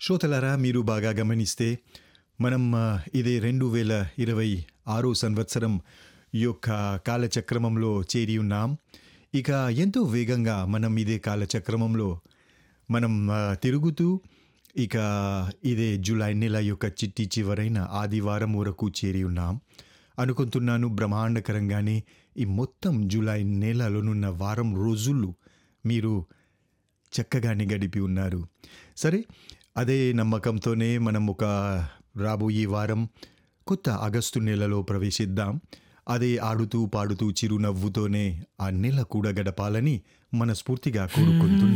శ్రోతలారా మీరు బాగా గమనిస్తే మనం ఆ, ఇదే రెండు వేల ఇరవై ఆరో సంవత్సరం యొక్క కాలచక్రమంలో చేరి ఉన్నాం ఇక ఎంతో వేగంగా మనం ఇదే కాలచక్రమంలో మనం ఆ, తిరుగుతూ ఇక ఇదే జూలై నెల యొక్క చిట్టి చివరైన ఆదివారం వరకు చేరి ఉన్నాం అనుకుంటున్నాను బ్రహ్మాండకరంగానే ఈ మొత్తం జూలై నెలలోనున్న వారం రోజులు మీరు చక్కగానే గడిపి ఉన్నారు సరే అదే నమ్మకంతోనే మనం ఒక రాబోయే వారం కొత్త ఆగస్టు నెలలో ప్రవేశిద్దాం అదే ఆడుతూ పాడుతూ చిరునవ్వుతోనే ఆ నెల కూడా గడపాలని మనస్ఫూర్తిగా కోరుకుంటున్నాను